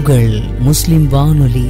உங்கள் முஸ்லிம் வானொலி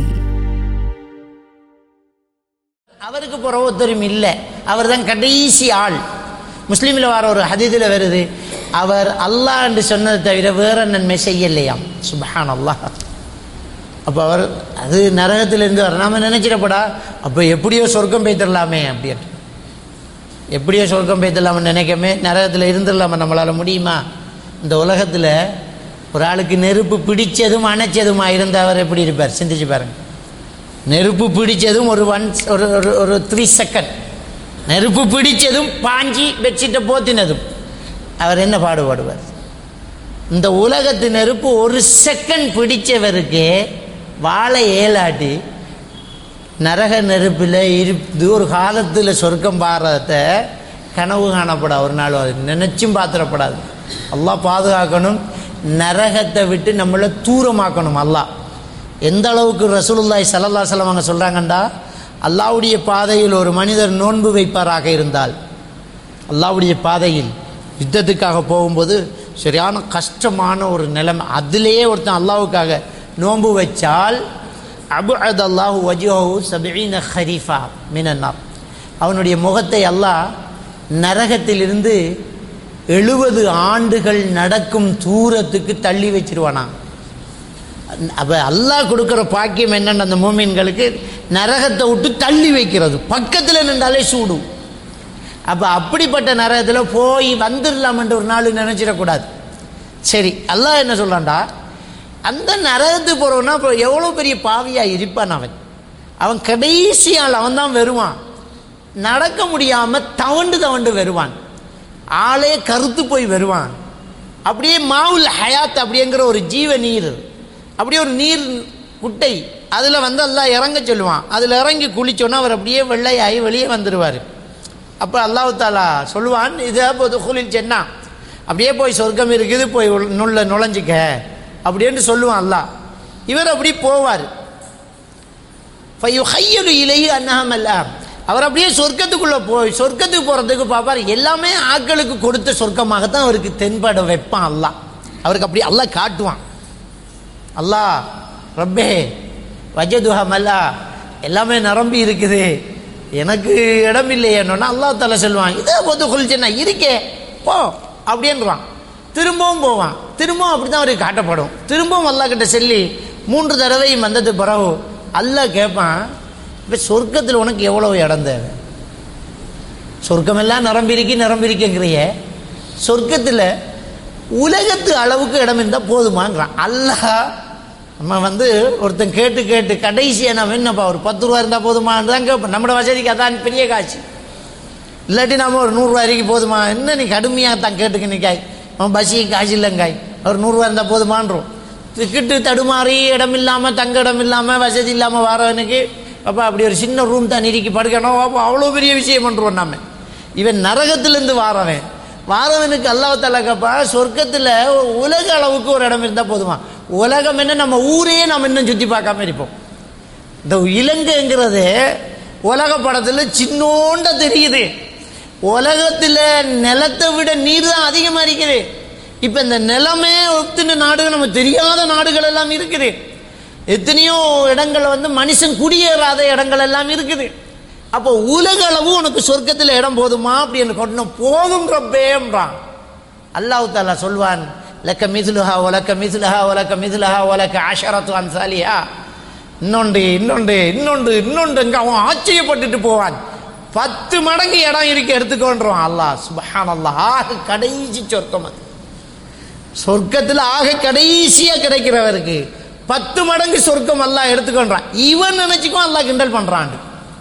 அவருக்கு பிறகு ஒருத்தரும் இல்லை அவர் தான் கடைசி ஆள் முஸ்லீமில் வர ஒரு ஹதீதில் வருது அவர் அல்லாஹ் என்று சொன்னதை தவிர வேற நன்மை செய்யலையாம் சுபஹான் அல்லாஹ் அப்போ அவர் அது நரகத்திலிருந்து வர நாம நினைச்சிடப்படா அப்போ எப்படியோ சொர்க்கம் பெய்திடலாமே அப்படின்னு எப்படியோ சொர்க்கம் பெய்திடலாம்னு நினைக்கமே நரகத்தில் இருந்துடலாமா நம்மளால் முடியுமா இந்த உலகத்தில் ஒரு ஆளுக்கு நெருப்பு பிடிச்சதும் அணைச்சதுமா இருந்த அவர் எப்படி இருப்பார் சிந்திச்சு பாருங்க நெருப்பு பிடிச்சதும் ஒரு ஒன் ஒரு ஒரு ஒரு த்ரீ செகண்ட் நெருப்பு பிடிச்சதும் பாஞ்சி பெட்ஷீட்டை போத்தினதும் அவர் என்ன பாடுபடுவார் இந்த உலகத்து நெருப்பு ஒரு செகண்ட் பிடிச்சவருக்கு வாழை ஏலாட்டி நரக நெருப்பில் இருந்து ஒரு காலத்தில் சொர்க்கம் பாடுறத கனவு காணப்படா ஒரு நாள் அது நினைச்சும் பாத்திரப்படாது அல்லாஹ் பாதுகாக்கணும் நரகத்தை விட்டு நம்மளை தூரமாக்கணும் அல்லாஹ் எந்த அளவுக்கு ரசூலுல்லாய் சல்லல்லா செல்லம் அவங்க சொல்கிறாங்கண்டா அல்லாவுடைய பாதையில் ஒரு மனிதர் நோன்பு வைப்பாராக இருந்தால் அல்லாவுடைய பாதையில் யுத்தத்துக்காக போகும்போது சரியான கஷ்டமான ஒரு நிலைமை அதிலேயே ஒருத்தன் அல்லாவுக்காக நோன்பு வச்சால் அபு அத் அல்லாஹு வஜோஹு சபீன ஹரீஃபா மினன்னார் அவனுடைய முகத்தை அல்லாஹ் நரகத்திலிருந்து எழுபது ஆண்டுகள் நடக்கும் தூரத்துக்கு தள்ளி வச்சிருவானா அப்போ அல்லாஹ் கொடுக்குற பாக்கியம் என்னென்ன அந்த மூமின்களுக்கு நரகத்தை விட்டு தள்ளி வைக்கிறது பக்கத்தில் நின்றாலே சூடு அப்போ அப்படிப்பட்ட நரகத்தில் போய் வந்துடலாம்ன்ற ஒரு நாள் நினச்சிடக்கூடாது சரி அல்லாஹ் என்ன சொல்கிறான்டா அந்த நரகத்துக்கு போகிறவனா இப்போ எவ்வளோ பெரிய பாவியாக இருப்பான் அவன் அவன் கடைசி ஆள் அவன் தான் வருவான் நடக்க முடியாமல் தவண்டு தவண்டு வருவான் ஆளே கருத்து போய் வருவான் அப்படியே மாவுல் ஹயாத் அப்படிங்கிற ஒரு ஜீவ நீர் அப்படியே ஒரு நீர் குட்டை அதில் வந்து எல்லாம் இறங்க சொல்லுவான் அதில் இறங்கி குளிச்சோன்னா அவர் அப்படியே வெள்ளையாகி வெளியே வந்துடுவார் அப்போ அல்லாஹு தாலா சொல்லுவான் இதை போது குளில் சென்னா அப்படியே போய் சொர்க்கம் இருக்குது போய் உள்- நுள்ள நுழைஞ்சிக்க அப்படின்னு சொல்லுவான் அல்லாஹ் இவர் அப்படி போவார் ஃபையுஹையலு இலைஹி அன்னஹமல்ல அவர் அப்படியே சொர்க்கத்துக்குள்ளே போய் சொர்க்கத்துக்கு போகிறதுக்கு பார்ப்பார் எல்லாமே ஆட்களுக்கு கொடுத்த சொர்க்கமாகத்தான் அவருக்கு தென்பட வைப்பான் அல்லாஹ் அவருக்கு அப்படி அல்லாஹ் காட்டுவான் அல்லாஹ் ரப்பே வஜதுஹா மல்லா எல்லாமே நிரம்பி இருக்குது எனக்கு இடம் இல்லையேன்னா அல்லாஹ் தலை சொல்லுவான் இதே பொது குளிச்சுன்னா இருக்கே போ அப்படின்றான் திரும்பவும் போவான் திரும்பவும் அப்படி தான் அவருக்கு காட்டப்படும் திரும்பவும் அல்லாஹ் கிட்ட சொல்லி மூன்று தடவையும் வந்தது பிறகு அல்லாஹ் கேட்பான் இப்போ சொர்க்கத்தில் உனக்கு எவ்வளவு இடம் தேவை சொர்க்கமெல்லாம் நிரம்பிருக்கு நிரம்பிருக்குங்கிறிய சொர்க்கத்தில் உலகத்து அளவுக்கு இடம் இருந்தால் போதுமாங்கிறான் அல்லாஹ் நம்ம வந்து ஒருத்தன் கேட்டு கேட்டு கடைசியாக நம்ம என்னப்பா ஒரு பத்து ரூபா இருந்தால் போதுமான்னு தான் கேட்போம் நம்மளோட வசதிக்கு அதான் பெரிய காசு இல்லாட்டி நாம ஒரு நூறுரூவா வரைக்கும் போதுமா என்ன நீ கடுமையாக தான் கேட்டுக்க நிற்காய் அவன் பஸ்ஸுக்கு காசு இல்லைங்காய் ஒரு நூறுரூவா இருந்தால் போதுமான்றோம் டிக்கெட்டு தடுமாறி இடம் இல்லாமல் தங்க இடம் இல்லாமல் வசதி இல்லாமல் வரவனுக்கு அப்பா அப்படி ஒரு சின்ன ரூம் தான் இறுக்கி படுக்கணும் அப்போ அவ்வளோ பெரிய விஷயம் பண்ணுறோம் நாம இவன் நரகத்திலேருந்து வாரவன் வாரவனுக்கு அல்லாஹ் கேப்பா சொர்க்கத்தில் உலக அளவுக்கு ஒரு இடம் இருந்தால் போதுமா உலகம் என்ன நம்ம ஊரையே நம்ம இன்னும் சுற்றி பார்க்காம இருப்போம் இந்த இலங்கைங்கிறது உலக படத்தில் சின்னோண்ட தெரியுது உலகத்தில் நிலத்தை விட நீர் தான் அதிகமாக இருக்குது இப்போ இந்த நிலமே ஒத்துன நாடுகள் நம்ம தெரியாத நாடுகள் எல்லாம் இருக்குது எத்தனையோ இடங்கள் வந்து மனுஷன் குடியேறாத இடங்கள் எல்லாம் இருக்குது அப்போ உலக அளவு உனக்கு சொர்க்கத்தில் இடம் போதுமா அப்படின்னு கொண்டு போதும் ரப்பேன்றான் அல்லாஹ் தாலா சொல்வான் லக்க மிதுலுஹா ஒலக்க மிதுலுஹா ஒலக்க மிதுலுஹா ஒலக்க ஆஷரத்து அன்சாலியா இன்னொன்று இன்னொன்று இன்னொன்று இன்னொன்றுங்க அவன் ஆச்சரியப்பட்டுட்டு போவான் பத்து மடங்கு இடம் இருக்கு எடுத்துக்கொண்டுருவான் அல்லாஹ் சுபஹான் அல்லாஹ் ஆக கடைசி சொர்க்கம் அது சொர்க்கத்தில் ஆக கடைசியா கிடைக்கிறவருக்கு பத்து மடங்கு சொர்க்கம் அல்லாஹ் எடுத்துக்கொண்டான் இவன் நினைச்சுக்குவான் அல்லாஹ் கிண்டல் பண்றான்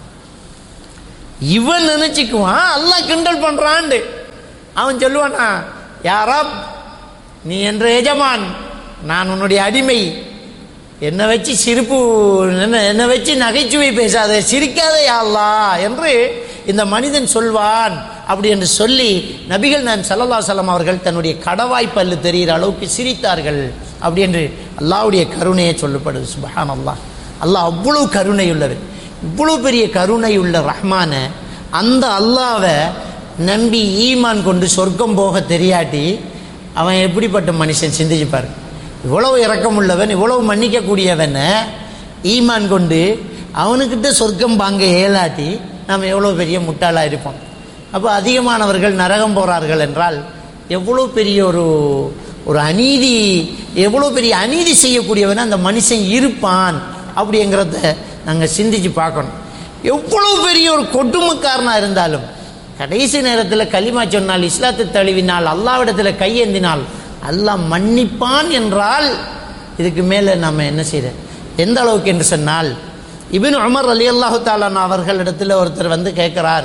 இவன் நினைச்சுக்குவான் அல்லாஹ் கிண்டல் பண்றான் அவன் சொல்லுவானா யாரா நீ என்ற எஜமான் நான் உன்னுடைய அடிமை என்னை வச்சு சிரிப்பு என்ன என்னை வச்சு நகைச்சுவை பேசாத சிரிக்காத யா அல்லாஹ் என்று இந்த மனிதன் சொல்வான் அப்படி என்று சொல்லி நபிகள் நான் சல்லல்லா சலம் அவர்கள் தன்னுடைய கடவாய் பல்லு தெரிகிற அளவுக்கு சிரித்தார்கள் அப்படி என்று அல்லாஹ்வுடைய கருணையை சொல்லப்படுது சுபஹான் அல்லாஹ் அல்லாஹ் அவ்வளவு கருணை உள்ளவர் இவ்வளவு பெரிய கருணை உள்ள ரஹ்மான அந்த அல்லாவை நம்பி ஈமான் கொண்டு சொர்க்கம் போக தெரியாட்டி அவன் எப்படிப்பட்ட மனுஷன் சிந்திச்சு பாரு இவ்வளவு இரக்கமுள்ளவன் இவ்வளவு மன்னிக்கக்கூடியவனை ஈமான் கொண்டு அவனுக்கிட்ட சொர்க்கம் வாங்க ஏலாட்டி நாம் எவ்வளோ பெரிய முட்டாளாக இருப்போம் அப்போ அதிகமானவர்கள் நரகம் போகிறார்கள் என்றால் எவ்வளோ பெரிய ஒரு ஒரு அநீதி எவ்வளோ பெரிய அநீதி செய்யக்கூடியவன் அந்த மனுஷன் இருப்பான் அப்படிங்கிறத நாங்கள் சிந்திச்சு பார்க்கணும் எவ்வளோ பெரிய ஒரு கொடுமைக்காரனாக இருந்தாலும் கடைசி நேரத்தில் களிமா சொன்னால் இஸ்லாத்தை தழுவினால் அல்லாவிடத்தில் கையேந்தினால் அல்லாஹ் மன்னிப்பான் என்றால் இதுக்கு மேலே நம்ம என்ன செய்யறது எந்த அளவுக்கு என்று சொன்னால் இபின் உமர் அலி அல்லாஹு தாலான் அவர்களிடத்தில் ஒருத்தர் வந்து கேட்குறார்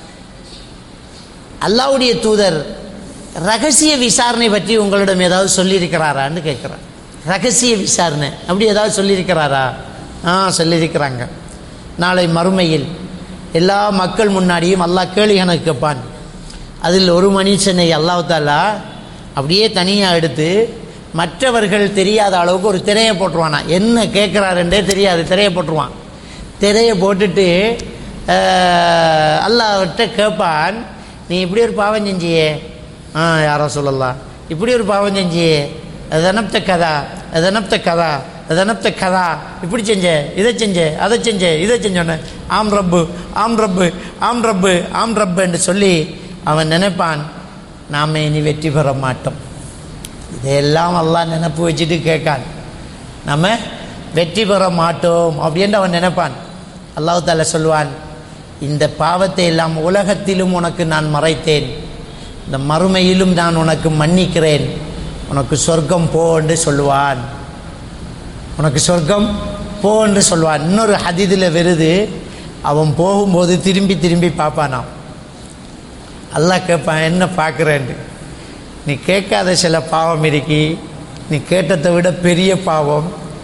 அல்லாவுடைய தூதர் ரகசிய விசாரணை பற்றி உங்களிடம் ஏதாவது சொல்லியிருக்கிறாரான்னு கேட்குறார் ரகசிய விசாரணை அப்படி ஏதாவது சொல்லியிருக்கிறாரா ஆ சொல்லியிருக்கிறாங்க நாளை மறுமையில் எல்லா மக்கள் முன்னாடியும் அல்லாஹ் கேள்வி கணக்கு கேட்பான் அதில் ஒரு மனுஷனை அல்லாஹ் தாலா அப்படியே தனியாக எடுத்து மற்றவர்கள் தெரியாத அளவுக்கு ஒரு திரையை போட்டுருவானா என்ன கேட்குறாருன்றே தெரியாது திரையை போட்டுருவான் திரையை போட்டுட்டு அஹ், அல்லாஹ்விட்ட கேட்பான் நீ இப்படி ஒரு பாவம் செஞ்சியே ஆ யாரோ சொல்லலாம் இப்படி ஒரு பாவம் செஞ்சியே அது அனப்த கதா அது அனப்த கதா அது அனப்த கதா இப்படி செஞ்ச இதை செஞ்ச அதை செஞ்ச இதை செஞ்சோன்னு ஆம் ரப்பு ஆம் ரப்பு ஆம் ரப்பு ஆம் ரப்பு என்று சொல்லி அவன் நினைப்பான் நாம் இனி வெற்றி பெற மாட்டோம் இதையெல்லாம் அல்லாஹ் நினப்பு வச்சுட்டு கேட்கான் நம்ம வெற்றி பெற மாட்டோம் அப்படின்னு அவன் நினைப்பான் அல்லாஹ் தாலா சொல்லுவான் இந்த பாவத்தை எல்லாம் உலகத்திலும் உனக்கு நான் மறைத்தேன் இந்த மறுமையிலும் நான் உனக்கு மன்னிக்கிறேன் உனக்கு சொர்க்கம் போ என்று சொல்லுவான் உனக்கு சொர்க்கம் போ என்று சொல்லுவான் இன்னொரு ஹதீதில் வருது அவன் போகும்போது திரும்பி திரும்பி பார்ப்பானாம் அல்லாஹ் கேட்பான் என்ன பார்க்குறேன்ட்டு நீ கேட்காத சில பாவம் இருக்கி நீ கேட்டதை விட பெரிய பாவம்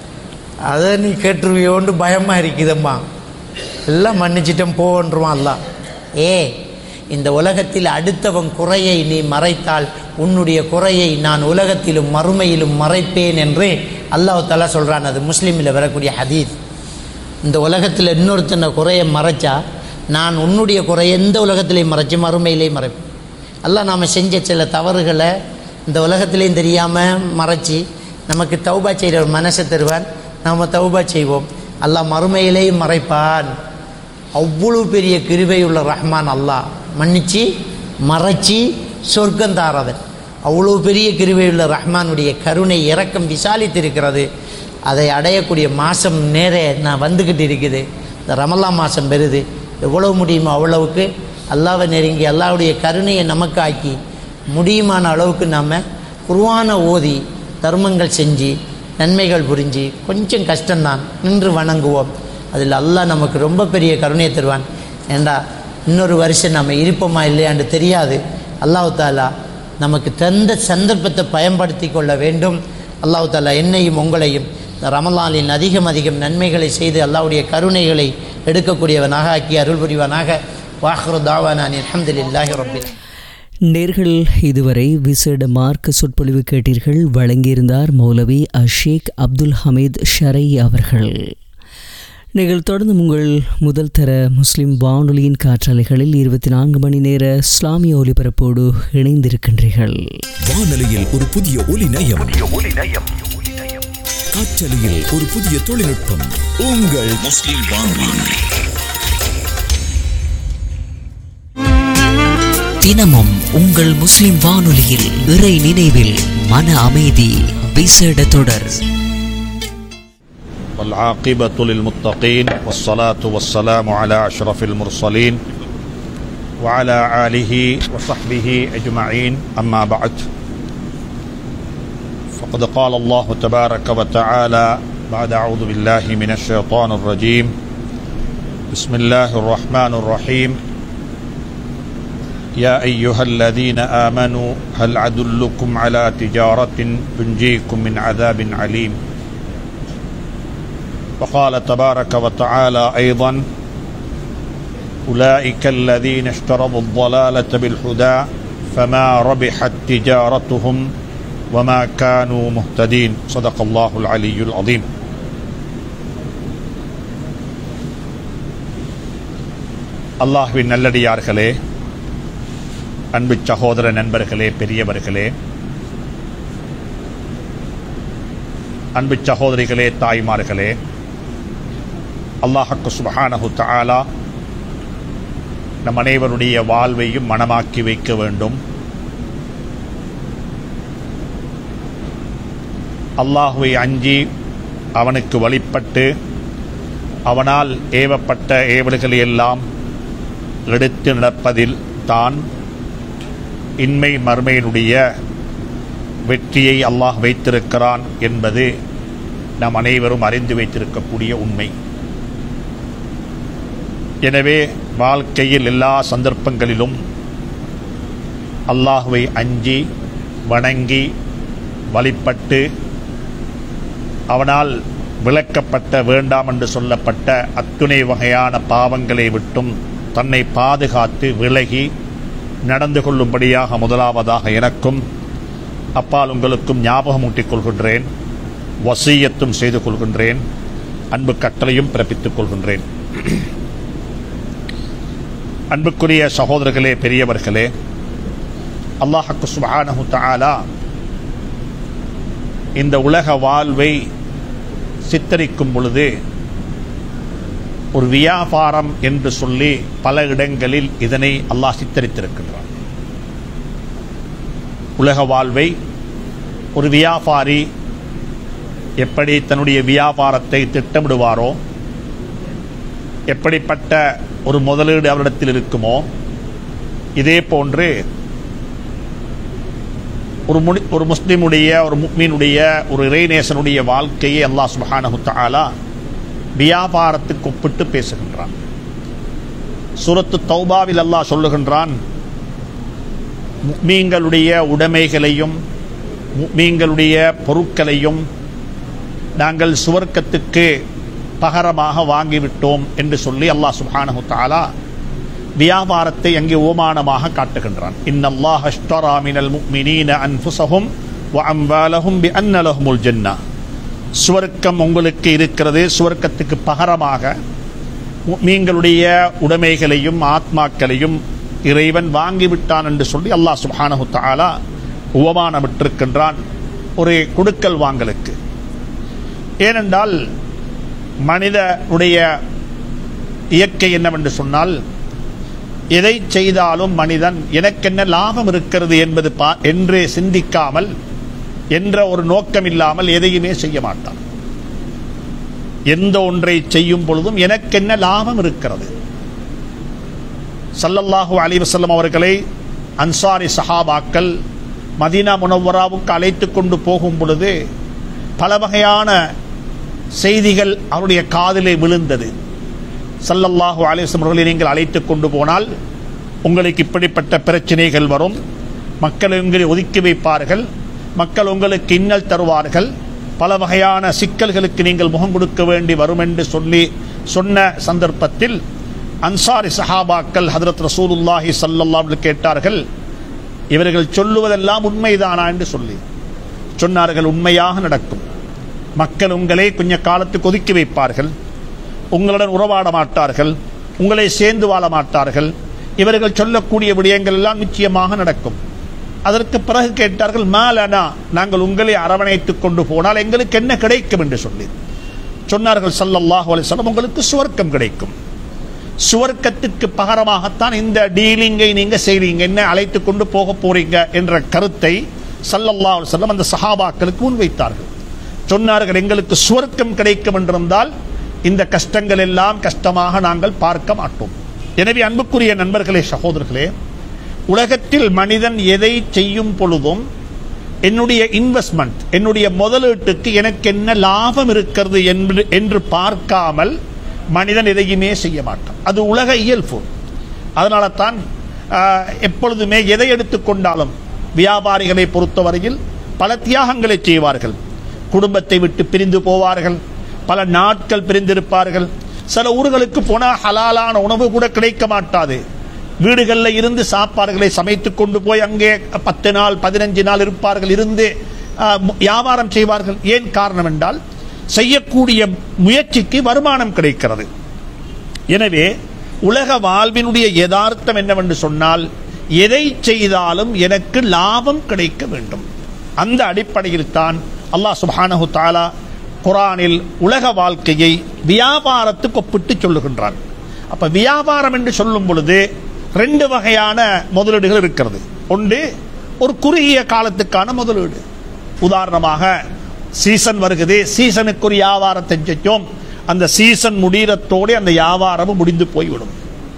அதை நீ கேட்டுருவியோன்னு பயமாக இருக்குதம்மா எல்லாம் மன்னிச்சிட்டம் போன்றுவான் அல்லாஹ் ஏ இந்த உலகத்தில் அடுத்தவன் குறையை நீ மறைத்தால் உன்னுடைய குறையை நான் உலகத்திலும் மறுமையிலும் மறைப்பேன் என்று அல்லாஹ் தலா சொல்கிறான் அது முஸ்லீமில் வரக்கூடிய ஹதீஸ் இந்த உலகத்தில் இன்னொருத்தனை குறையை மறைச்சா நான் உன்னுடைய குறையை எந்த உலகத்திலையும் மறைச்சு மறுமையிலையும் மறைப்பேன் அல்லாஹ் நாம் செஞ்ச சில தவறுகளை இந்த உலகத்திலையும் தெரியாமல் மறைச்சி நமக்கு தௌபா செய்கிற ஒரு மனசை தருவான் நாம் தௌபா செய்வோம் அல்லாஹ் மறுமையிலேயும் மறைப்பான் அவ்வளவு பெரிய கிருபை உள்ள ரஹ்மான் அல்லாஹ் மன்னிச்சு மறைச்சி சொர்க்கம் தாரவன் அவ்வளோ பெரிய கிருபை உள்ள ரஹ்மானுடைய கருணை இரக்கம் விசாலித்திருக்கிறது அதை அடையக்கூடிய மாதம் நேரே நான் வந்துக்கிட்டு இருக்குது இந்த ரமல்லா மாதம் பெறுது எவ்வளவு முடியுமோ அவ்வளவுக்கு அல்லாவை நெருங்கி அல்லாவுடைய கருணையை நமக்கு ஆக்கி முடியுமான அளவுக்கு நாம் குருவான ஓதி தர்மங்கள் செஞ்சு நன்மைகள் புரிஞ்சு கொஞ்சம் கஷ்டம்தான் நின்று வணங்குவோம் அதில் அல்லாஹ் நமக்கு ரொம்ப பெரிய கருணையை தருவான் ஏண்டா இன்னொரு வருஷம் நம்ம இருப்போமா இல்லையான்னு தெரியாது அல்லாஹ் தாலா நமக்கு தந்த சந்தர்ப்பத்தை பயன்படுத்தி கொள்ள வேண்டும் அல்லாஹ் தாலா என்னையும் உங்களையும் இந்த ரமலானின் அதிகம் அதிகம் நன்மைகளை செய்து அல்லாஹ்வுடைய கருணைகளை எடுக்கக்கூடியவனாக ஆக்கி அருள் புரிவனாக வாஹ்ரு தாவானான் அல்ஹம்துலில்லாஹி ரப்பில் நேர்கள் இதுவரை விசேட மார்க்க சொற்பொழிவு கேட்டீர்கள் வழங்கியிருந்தார் மௌலவி அஷேக் அப்துல் ஹமீத் ஷரை அவர்கள் நீங்கள் தொடர்ந்து உங்கள் முதல் தர முஸ்லிம் வானொலியின் காற்றாலைகளில் இருபத்தி நான்கு மணி நேர இஸ்லாமிய ஒலிபரப்போடு இணைந்திருக்கின்றீர்கள் வானொலியில் ஒரு புதிய ஒலி நயம் காற்றலையில் ஒரு புதிய தொழில்நுட்பம் உங்கள் முஸ்லிம் வானொலி தினமும் உங்கள் முஸ்லிம் வானொலியில் இறை நினைவில் மன அமைதி விசேட தொடர் والعاقبة للمتقين والصلاة والسلام على أشرف المرسلين وعلى آله وصحبه أجمعين أما بعد فقد قال الله تبارك وتعالى بعد أعوذ بالله من الشيطان الرجيم بسم الله الرحمن الرحيم يا أيها الذين آمنوا هل أدلكم على تجارة تنجيكم من عذاب عليم وقال تبارك وتعالى أيضا أولئك الذين اشتروا الضلالة بالهدى فما ربحت تجارتهم وما كانوا مهتدين صدق الله العلي العظيم அல்லாஹ்வின் நல்லடியார்களே அன்பு சகோதர நண்பர்களே பெரியவர்களே அன்பு சகோதரிகளே தாய்மார்களே அல்லாஹக்கு சுபஹானஹு தஆலா நம் அனைவருடைய வாழ்வையும் மனமாக்கி வைக்க வேண்டும் அல்லாஹுவை அஞ்சி அவனுக்கு வழிபட்டு அவனால் ஏவப்பட்ட ஏவல்களை எல்லாம் எடுத்து நடப்பதில் தான் இன்மை மர்மையினுடைய வெற்றியை அல்லாஹ் வைத்திருக்கிறான் என்பது நாம் அனைவரும் அறிந்து வைத்திருக்கக்கூடிய உண்மை எனவே வாழ்க்கையில் எல்லா சந்தர்ப்பங்களிலும் அல்லாஹுவை அஞ்சி வணங்கி வழிபட்டு அவனால் விளக்கப்பட்ட வேண்டாம் என்று சொல்லப்பட்ட அத்துணை வகையான பாவங்களை விட்டும் தன்னை பாதுகாத்து விலகி நடந்து கொள்ளும்படியாக முதலாவதாக எனக்கும் அப்பால் உங்களுக்கும் ஞாபகமூட்டிக் கொள்கின்றேன் வசீயத்தும் செய்து கொள்கின்றேன் அன்பு கட்டளையும் பிறப்பித்துக் கொள்கின்றேன் அன்புக்குரிய சகோதரர்களே பெரியவர்களே அல்லாஹக்கு சுபஹானஹு தஆலா இந்த உலக வாழ்வை சித்தரிக்கும் பொழுது ஒரு வியாபாரம் என்று சொல்லி பல இடங்களில் இதனை அல்லாஹ் சித்தரித்திருக்கின்றான் உலக வாழ்வை ஒரு வியாபாரி எப்படி தன்னுடைய வியாபாரத்தை திட்டமிடுவாரோ எப்படிப்பட்ட ஒரு முதலீடு அவரிடத்தில் இருக்குமோ இதே போன்று ஒரு முனி ஒரு முஸ்லிமுடைய ஒரு முக்மீனுடைய ஒரு இறைநேசனுடைய வாழ்க்கையை அல்லாஹ் சுபஹானஹு தஆலா வியாபாரத்துக்கு ஒப்பிட்டு பேசுகின்றான் சூரத்து தௌபாவில் அல்லாஹ் சொல்லுகின்றான் முக்மீன்களுடைய உடைமைகளையும் முக்மீன்களுடைய பொருட்களையும் நாங்கள் சுவர்க்கத்துக்கு பகரமாக வாங்கிவிட்டோம் என்று சொல்லி அல்லாஹ் சுப்ஹானஹு தஆலா வியாபாரத்தை அங்கே ஓமானமாக காட்டுகின்றான் இன்னல்லாஹ் அஷ்டரா மினல் முஃமினீன அன்ஃபுஸஹும் வ அம்வாலஹும் பிஅன்ன லஹுமுல் ஜன்னah சுவர்க்கம் உங்களுக்கு இருக்கிறது சுவர்க்கத்துக்கு பகரமாக மீன்களுடைய உடைமைகளையும் ஆத்மாக்களையும் இறைவன் வாங்கிவிட்டான் என்று சொல்லி அல்லாஹ் சுப்ஹானஹு தஆலா உபமானமிட்டிருக்கின்றான் ஒரு கொடுக்கல் வாங்கலுக்கு ஏனென்றால் மனிதனுடைய இயற்கை என்னவென்று சொன்னால் எதை செய்தாலும் மனிதன் எனக்கென்ன லாபம் இருக்கிறது என்பது பா என்று சிந்திக்காமல் என்ற ஒரு நோக்கம் இல்லாமல் எதையுமே செய்ய மாட்டான் எந்த ஒன்றை செய்யும் பொழுதும் எனக்கென்ன லாபம் இருக்கிறது சல்லல்லாஹு அலி வசல்லம் அவர்களை அன்சாரி சஹாபாக்கள் மதீனா முனவராவுக்கு அழைத்து கொண்டு போகும் பொழுது பல வகையான செய்திகள் அவருடைய காதிலே விழுந்தது சல்லல்லாஹு அலிஸ்லம் அவர்களை நீங்கள் அழைத்து கொண்டு போனால் உங்களுக்கு இப்படிப்பட்ட பிரச்சனைகள் வரும் மக்கள் உங்களை ஒதுக்கி வைப்பார்கள் மக்கள் உங்களுக்கு இன்னல் தருவார்கள் பல வகையான சிக்கல்களுக்கு நீங்கள் முகம் கொடுக்க வேண்டி வரும் என்று சொல்லி சொன்ன சந்தர்ப்பத்தில் அன்சாரி சஹாபாக்கள் ஹதரத் ரசூலுல்லாஹி சல்லல்லாஹு கேட்டார்கள் இவர்கள் சொல்லுவதெல்லாம் உண்மைதானா என்று சொல்லி சொன்னார்கள் உண்மையாக நடக்கும் மக்கள் உங்களை கொஞ்ச காலத்துக்கு ஒதுக்கி வைப்பார்கள் உங்களுடன் உறவாட மாட்டார்கள் உங்களை சேர்ந்து வாழ மாட்டார்கள் இவர்கள் சொல்லக்கூடிய விடயங்கள் எல்லாம் நிச்சயமாக நடக்கும் அதற்கு பிறகு கேட்டார்கள் மாலனா நாங்கள் உங்களை அரவணைத்துக் கொண்டு போனால் எங்களுக்கு என்ன கிடைக்கும் என்று சொல்லி சொன்னார்கள் சல்லல்லாஹு அலைஹி வஸல்லம் உங்களுக்கு சுவர்க்கம் கிடைக்கும் சுவர்க்கத்திற்கு பகரமாகத்தான் இந்த டீலிங்கை நீங்க செய்றீங்க என்ன அழைத்து கொண்டு போக போறீங்க என்ற கருத்தை சல்லல்லாஹு அலைஹி வஸல்லம் அந்த சஹாபாக்களுக்கு முன்வைத்தார்கள் சொன்னார்கள் எங்களுக்கு சுவர்க்கம் கிடைக்கும் என்றிருந்தால் இந்த கஷ்டங்கள் எல்லாம் கஷ்டமாக நாங்கள் பார்க்க மாட்டோம் எனவே அன்புக்குரிய நண்பர்களே சகோதரர்களே உலகத்தில் மனிதன் எதை செய்யும் பொழுதும் என்னுடைய இன்வெஸ்ட்மெண்ட் என்னுடைய முதலீட்டுக்கு எனக்கு என்ன லாபம் இருக்கிறது என்று என்று பார்க்காமல் மனிதன் எதையுமே செய்ய மாட்டான் அது உலக இயல்பு அதனால தான் ஆஹ், எப்பொழுதுமே எதை எடுத்துக்கொண்டாலும் வியாபாரிகளை பொறுத்தவரையில் பல தியாகங்களை செய்வார்கள் குடும்பத்தை விட்டு பிரிந்து போவார்கள் பல நாட்கள் பிரிந்திருப்பார்கள் சில ஊர்களுக்கு போனால் ஹலாலான உணவு கூட கிடைக்க மாட்டாது வீடுகளில் இருந்து சாப்பாடுகளை சமைத்து கொண்டு போய் அங்கே பத்து நாள் பதினஞ்சு நாள் இருப்பார்கள் இருந்து ஆஹ், மு- வியாபாரம் செய்வார்கள் ஏன் காரணம் என்றால் செய்யக்கூடிய முயற்சிக்கு வருமானம் கிடைக்கிறது எனவே உலக வாழ்வினுடைய யதார்த்தம் என்னவென்று சொன்னால் எதை செய்தாலும் எனக்கு லாபம் கிடைக்க வேண்டும் அந்த அடிப்படையில் தான் அல்லாஹ் சுப்ஹானஹு தஆலா குரானில் உலக வாழ்க்கையை வியாபாரத்துக்கு ஒப்பிட்டு சொல்லுகின்றான் அப்ப வியாபாரம் என்று சொல்லும் பொழுது ரெண்டு வகையான முதலீடுகள் இருக்கிறது ஒன்று ஒரு குறுகிய காலத்துக்கான முதலீடு உதாரணமாக சீசன் வருகிறது சீசனுக்கு ஒரு வியாபாரத்தை செஞ்சோம் அந்த சீசன் முடிகிறத்தோடு அந்த வியாபாரமும் முடிந்து போய்விடும்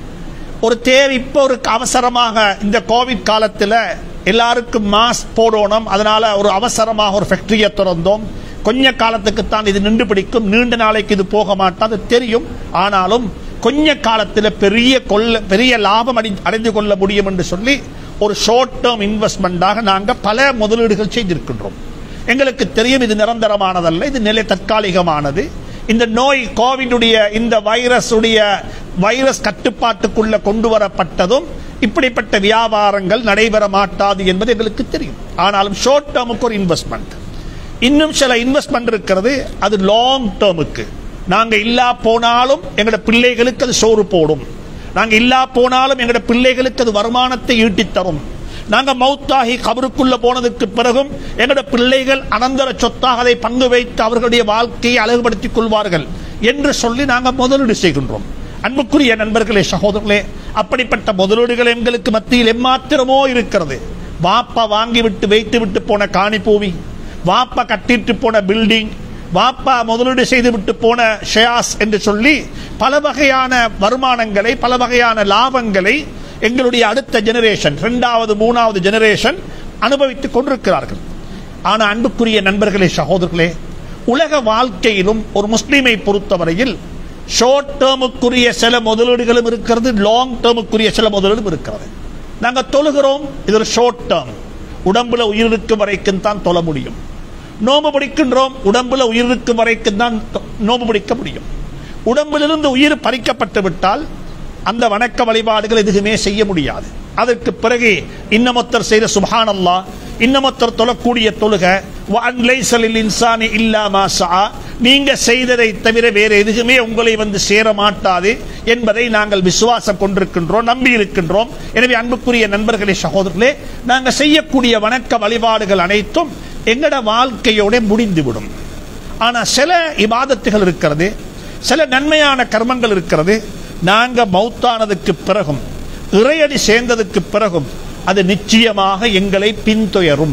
ஒரு தேவை இப்போ ஒரு அவசரமாக இந்த கோவிட் காலத்தில் எல்லாருக்கும் மாஸ்க் போடணும் அதனால ஒரு அவசரமாக ஒரு ஃபேக்டரியை திறந்தோம் கொஞ்ச காலத்துக்கு தான் இது நின்று பிடிக்கும் நீண்ட நாளைக்கு இது போக மாட்டாது தெரியும் ஆனாலும் கொஞ்ச காலத்தில் பெரிய கொள்ள பெரிய லாபம் அடை அடைந்து கொள்ள முடியும் என்று சொல்லி ஒரு ஷார்ட் டேர்ம் இன்வெஸ்ட்மெண்டாக நாங்கள் பல முதலீடுகள் செய்திருக்கின்றோம் எங்களுக்கு தெரியும் இது நிரந்தரமானதல்ல இது நிலை தற்காலிகமானது இந்த நோய் கோவிடுடைய இந்த வைரஸ் உடைய வைரஸ் கட்டுப்பாட்டுக்குள்ள கொண்டு வரப்பட்டதும் இப்படிப்பட்ட வியாபாரங்கள் நடைபெற மாட்டாது என்பது எங்களுக்கு தெரியும் ஆனாலும் ஷார்ட் டேர்முக்கு ஒரு இன்வெஸ்ட்மெண்ட் இன்னும் சில இன்வெஸ்ட்மெண்ட் இருக்கிறது அது லாங் டேர்முக்கு நாங்க இல்லா போனாலும் எங்களோட பிள்ளைகளுக்கு அது சோறு போடும் நாங்க இல்லா போனாலும் எங்களோட பிள்ளைகளுக்கு அது வருமானத்தை ஈட்டித் தரும் நாங்க மௌத்தாகி கபருக்குள்ள போனதுக்கு பிறகும் எங்களோட பிள்ளைகள் அனந்தர சொத்தாக அதை பங்கு வைத்து அவர்களுடைய வாழ்க்கையை அழகுபடுத்திக் கொள்வார்கள் என்று சொல்லி நாங்க முதலீடு செய்கின்றோம் அன்புக்குரிய நண்பர்களே சகோதரர்களே அப்படிப்பட்ட முதலீடுகள் எங்களுக்கு மத்தியில் எம்மாத்திரமோ இருக்கிறது வாப்பா வாங்கி விட்டு வைத்து விட்டு போன காணி பூமி வாப்பா கட்டிட்டு போன பில்டிங் வாப்பா முதலீடு செய்து விட்டு போன ஷேயாஸ் என்று சொல்லி பல வகையான வருமானங்களை பல வகையான லாபங்களை எங்களுடைய அடுத்த ஜெனரேஷன் இரண்டாவது மூணாவது ஜெனரேஷன் அனுபவித்துக் கொண்டிருக்கிறார்கள் ஆனா அன்புக்குரிய நண்பர்களே சகோதரர்களே உலக வாழ்க்கையிலும் ஒரு முஸ்லீமை பொறுத்தவரையில் ஷார்ட் டேர்முக்குரிய சில முதலீடுகளும் இருக்கிறது லாங் டேர்முக்குரிய சில முதலீடும் இருக்கிறது நாங்க தொழுகிறோம் இது ஒரு ஷார்ட் டேர்ம் உடம்புல உயிர் இருக்கும் வரைக்கும் தான் தொழ முடியும் நோம்பு பிடிக்கின்றோம் உடம்புல உயிர் இருக்கும் வரைக்கும் தான் தொ- நோம்பு பிடிக்க முடியும் உடம்பிலிருந்து உயிர் பறிக்கப்பட்டு விட்டால் அந்த வணக்க வழிபாடுகள் எதுவுமே செய்ய முடியாது அதற்கு பிறகு இன்னமொத்தர் செய்த சுபஹான் அல்லாஹ் இன்னமொத்தர் தொழக்கூடிய தொழுக வஅன் லைஸ லில் இன்சானி இல்லா மா ஸஆ. நீங்க செய்ததை தவிர வேற எதுவுமே உங்களை வந்து சேர மாட்டாது என்பதை நாங்கள் விசுவாசம் கொண்டிருக்கின்றோம் நம்பி இருக்கின்றோம் எனவே அன்புக்குரிய நண்பர்களே சகோதரர்களே நாங்க செய்யக்கூடிய வணக்க வழிபாடுகள் அனைத்தும் எங்கட வாழ்க்கையோட முடிந்துவிடும் ஆனா சில இபாதத்துகள் இருக்கிறது சில நன்மையான கர்மங்கள் இருக்கிறது நாங்க மௌத்தானதுக்கு பிறகும் இறையடி சேர்ந்ததுக்கு பிறகும் அது நிச்சயமாக எங்களை பின்துயரும்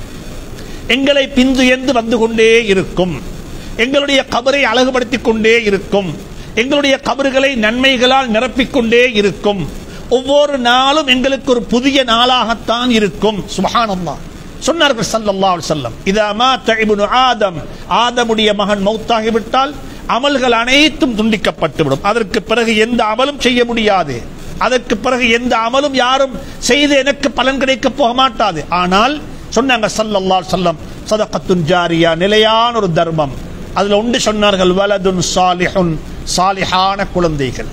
எங்களை பின்துயர்ந்து வந்து கொண்டே இருக்கும் எங்களுடைய கபரை அழகுபடுத்திக் கொண்டே இருக்கும் எங்களுடைய கபறுகளை நன்மைகளால் நிரப்பிக் கொண்டே இருக்கும் ஒவ்வொரு நாளும் எங்களுக்கு ஒரு புதிய நாளாகத்தான் இருக்கும் சுபஹானல்லாஹ் சொன்னார்கள் ஸல்லல்லாஹு அலைஹி வஸல்லம் இதா மாத இப்னு ஆதம் ஆதமுடைய மகன் மௌத்தாகிவிட்டால் அமல்கள் அனைத்தும் துண்டிக்கப்பட்டு விடும் அதற்கு பிறகு எந்த அமலும் செய்ய முடியாது அதற்கு பிறகு எந்த அமலும் யாரும் செய்து எனக்கு பலன் கிடைக்க போக மாட்டாது ஆனால் சொன்னாங்க ஸல்லல்லாஹு அலைஹி வஸல்லம் சதகத்துன் ஜாரியா நிலையான ஒரு தர்மம் அதுல ஒன்று சொன்னார்கள் வலதுன் சாலிஹுன் சாலிஹான குழந்தைகள்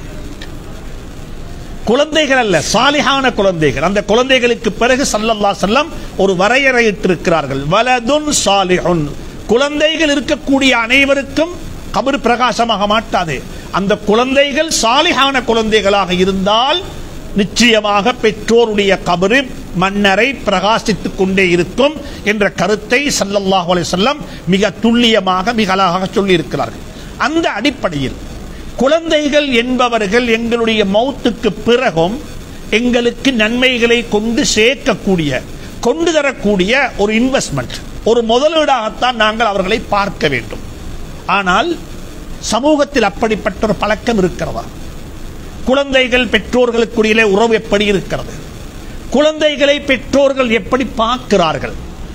குழந்தைகள் அல்ல சாலிஹான குழந்தைகள் அந்த குழந்தைகளுக்கு பிறகு சல்லல்லா செல்லம் ஒரு வரையறையிட்டிருக்கிறார்கள் வலதுன் சாலிஹுன் குழந்தைகள் இருக்கக்கூடிய அனைவருக்கும் கபர் பிரகாசமாக மாட்டாது அந்த குழந்தைகள் சாலிஹான குழந்தைகளாக இருந்தால் நிச்சயமாக பெற்றோருடைய கபரு மன்னரை பிரகாசித்துக் கொண்டே இருக்கும் என்ற கருத்தை சல்லல்லாஹு அலைஹி வஸல்லம் மிக துல்லியமாக மிக அழகாக சொல்லி இருக்கிறார்கள் அந்த அடிப்படையில் குழந்தைகள் என்பவர்கள் எங்களுடைய மௌத்துக்கு பிறகும் எங்களுக்கு நன்மைகளை கொண்டு சேர்க்கக்கூடிய கொண்டு தரக்கூடிய ஒரு இன்வெஸ்ட்மெண்ட் ஒரு முதலீடாகத்தான் நாங்கள் அவர்களை பார்க்க வேண்டும் ஆனால் சமூகத்தில் அப்படிப்பட்ட ஒரு பழக்கம் இருக்கிறதா குழந்தைகள் பெற்றோர்களுக்குரிய உறவு எப்படி இருக்கிறது குழந்தைகளை பெற்றோர்கள் எப்படி பார்க்கிறார்கள்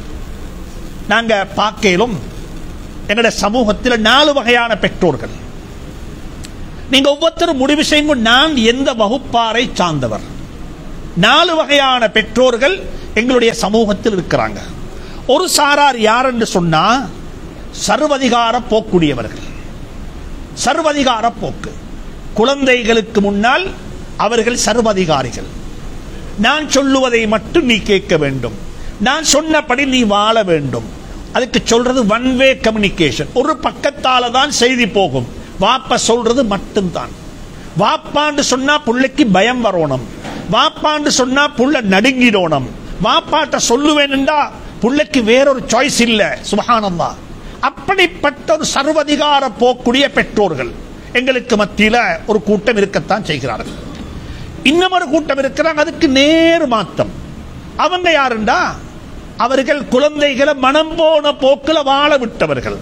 நாங்க பார்க்கலும் எங்களுடைய சமூகத்தில் நாலு வகையான பெற்றோர்கள் நீங்க ஒவ்வொருத்தரும் முடிவு செய்யுங்க நான் எந்த வகுப்பாரை சார்ந்தவர் நாலு வகையான பெற்றோர்கள் எங்களுடைய சமூகத்தில் இருக்கிறாங்க ஒரு சாரார் யார் என்று சொன்னா சர்வதிகார போக்குடையவர்கள் சர்வதிகார போக்கு குழந்தைகளுக்கு முன்னால் அவர்கள் சர்வதிகாரிகள் நான் சொல்லுவதை மட்டும் நீ கேட்க வேண்டும் நான் சொன்னபடி நீ வாழ வேண்டும் அதுக்கு சொல்றது ஒன் வே கம்யூனிகேஷன் ஒரு பக்கத்தால தான் செய்தி போகும் வாப்பா சொல்றது மட்டும்தான் வாப்பான்னு சொன்னா புள்ளைக்கு பயம் வரணும் வாப்பான்னு சொன்னா புள்ள நடுங்கிடணும் வாப்பாட்ட சொல்லுவேன்டா புள்ளைக்கு வேறொரு சாய்ஸ் இல்ல சுபஹானல்லா அப்படிப்பட்ட ஒரு சர்வதிகார போக்குடைய பெற்றோர்கள் எங்களுக்கு மத்தியில ஒரு கூட்டம் இருக்கத்தான் செய்கிறார்கள் இன்னும் ஒரு கூட்டம் இருக்கிறாங்க அதுக்கு நேர் மாத்தம் அவங்க யாருண்டா அவர்கள் குழந்தைகளை மனம் போன போக்குல வாழ விட்டவர்கள்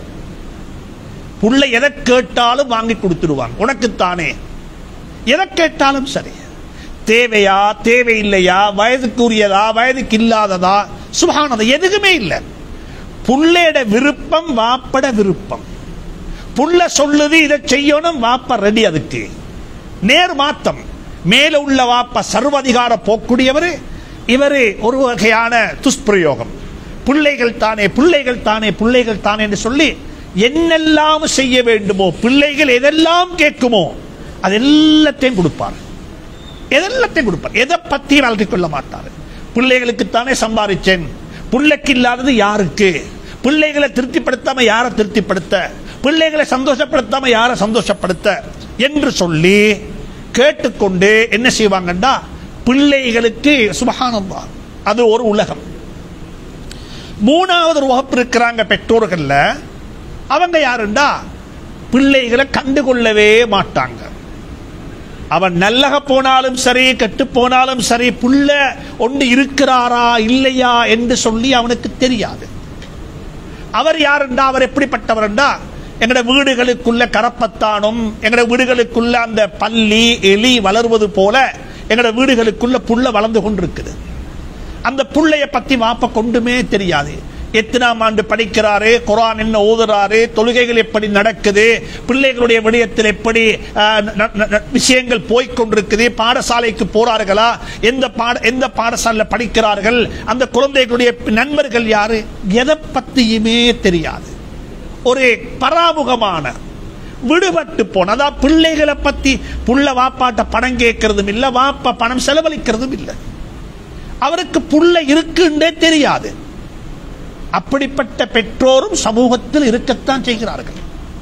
புள்ள எதை கேட்டாலும் வாங்கி கொடுத்துடுவாங்க உனக்குத்தானே எதை கேட்டாலும் சரி தேவையா தேவையில்லையா வயதுக்குரியதா வயதுக்கு இல்லாததா சுபானதா எதுவுமே இல்லை புள்ளையோட விருப்பம் வாப்பட விருப்பம் புள்ள சொல்லுது இதை செய்யணும் வாப்ப ரெடி அதுக்கு நேர் மாத்தம் மேல உள்ள வாப்ப சர்வதிகார போக்கூடியவர் இவரு ஒரு வகையான துஷ்பிரயோகம் பிள்ளைகள் தானே பிள்ளைகள் தானே பிள்ளைகள் தானே என்று சொல்லி என்னெல்லாம் செய்ய வேண்டுமோ பிள்ளைகள் எதெல்லாம் கேட்குமோ அது எல்லாத்தையும் கொடுப்பார் எதெல்லாத்தையும் கொடுப்பார் எதை பத்தியும் அலட்டிக் கொள்ள மாட்டார் பிள்ளைகளுக்கு தானே சம்பாதிச்சேன் பிள்ளைக்கு இல்லாதது யாருக்கு பிள்ளைகளை திருப்திப்படுத்தாம யாரை திருப்திப்படுத்த பிள்ளைகளை சந்தோஷப்படுத்தாம யாரை சந்தோஷப்படுத்த என்று சொல்லி கேட்டுக்கொண்டு என்ன செய்வாங்கண்டா பிள்ளைகளுக்கு சுபகானந்தா அது ஒரு உலகம் மூணாவது ஒரு வகுப்பு இருக்கிறாங்க பெற்றோர்கள்ல அவங்க யாருண்டா பிள்ளைகளை கண்டுகொள்ளவே மாட்டாங்க அவன் நல்லக போனாலும் சரி கெட்டு போனாலும் சரி புள்ள ஒன்று இருக்கிறாரா இல்லையா என்று சொல்லி அவனுக்கு தெரியாது அவர் யாருண்டா அவர் எப்படிப்பட்டவர்ண்டா எங்கட வீடுகளுக்குள்ள கரப்பத்தானும் எங்கட வீடுகளுக்குள்ள அந்த பள்ளி எலி வளர்வது போல எங்கட வீடுகளுக்குள்ள புள்ள வளர்ந்து கொண்டிருக்குது அந்த புள்ளைய பத்தி வாப்ப கொண்டுமே தெரியாது எத்தனாம் ஆண்டு படிக்கிறாரு குரான் என்ன ஓதுறாரு தொழுகைகள் எப்படி நடக்குது பிள்ளைகளுடைய விடயத்தில் எப்படி ஆஹ், ந- ந- ந- விஷயங்கள் போய்க்கொண்டிருக்குது பாடசாலைக்கு போறார்களா எந்த பாட எந்த பாடசாலையில படிக்கிறார்கள் அந்த குழந்தைகளுடைய நண்பர்கள் யாரு எதை பத்தியுமே தெரியாது ஒரு பராமுகமான விடுபட்டு போன அதான் பிள்ளைகளை பத்தி புள்ள வாப்பாட்ட பணம் கேட்கறதும் இல்ல வாப்பா பணம் செலவழிக்கிறதும் இல்லை அவருக்கு புள்ள இருக்குன்றே தெரியாது அப்படிப்பட்ட பெற்றோரும் சமூகத்தில் இருக்கத்தான் செய்கிறார்கள்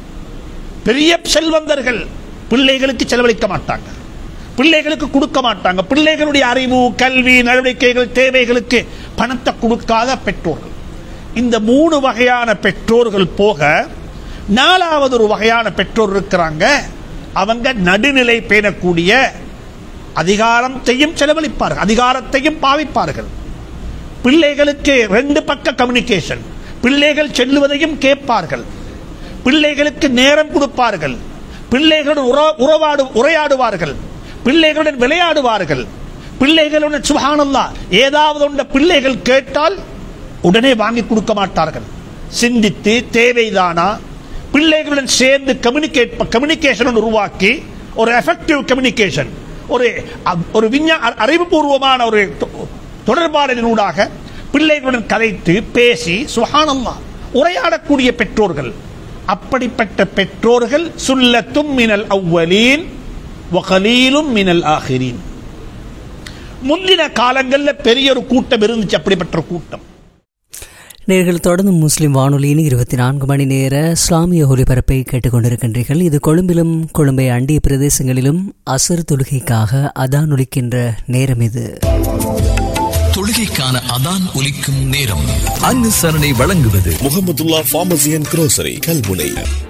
பெரிய செல்வந்தர்கள் பிள்ளைகளுக்கு செலவழிக்க மாட்டாங்க பிள்ளைகளுக்கு கொடுக்க மாட்டாங்க பிள்ளைகளுடைய அறிவு கல்வி நடவடிக்கைகள் தேவைகளுக்கு பணத்தை கொடுக்காத பெற்றோர்கள் இந்த மூணு வகையான பெற்றோர்கள் போக நாலாவது ஒரு வகையான பெற்றோர் இருக்கிறாங்க அவங்க நடுநிலை பேணக்கூடிய அதிகாரத்தையும் செலவழிப்பார்கள் அதிகாரத்தையும் பாவிப்பார்கள் பிள்ளைகளுக்கு ரெண்டு பக்க கம்யூனிகேஷன் பிள்ளைகள் செல்லுவதையும் கேட்பார்கள் பிள்ளைகளுக்கு நேரம் கொடுப்பார்கள் பிள்ளைகளுடன் உற- உறவாடு உரையாடுவார்கள் பிள்ளைகளுடன் விளையாடுவார்கள் பிள்ளைகளுடன் சுபானல்லா ஏதாவது ஒன்ற பிள்ளைகள் கேட்டால் உடனே வாங்கி கொடுக்க மாட்டார்கள் சிந்தித்து தேவைதானா பிள்ளைகளுடன் சேர்ந்து கம்யூனிகேட் கம்யூனிகேஷன் உருவாக்கி ஒரு எஃபெக்டிவ் கம்யூனிகேஷன் ஒரு அ- ஒரு விஞ்ஞா அறிவுபூர்வமான ஒரு தொ- தொடர்பாடலினூடாக பிள்ளைகளுடன் கதைத்து பேசி சுஹானல்லா உரையாடக்கூடிய பெற்றோர்கள் அப்படிப்பட்ட பெற்றோர்கள் சுல்லத்தும் மினல் அவ்வலீன் வகலீலும் மினல் ஆகிரீன் முந்தின காலங்கள்ல பெரிய ஒரு கூட்டம் இருந்துச்சு அப்படிப்பட்ட ஒரு கூட்டம் நேர்கள் தொடர்ந்து முஸ்லிம் வானொலியின் இருபத்தி நான்கு மணி நேர இஸ்லாமிய ஒலிபரப்பை கேட்டுக்கொண்டிருக்கின்றீர்கள் இது கொழும்பிலும் கொழும்பை அண்டிய பிரதேசங்களிலும் அசர் தொழுகைக்காக அதான் ஒலிக்கின்ற நேரம் இது தொழுகைக்கான அதான் ஒலிக்கும் நேரம் அனுசரணை வழங்குவது Mohamedullah pharmacy and grocery Kalmunai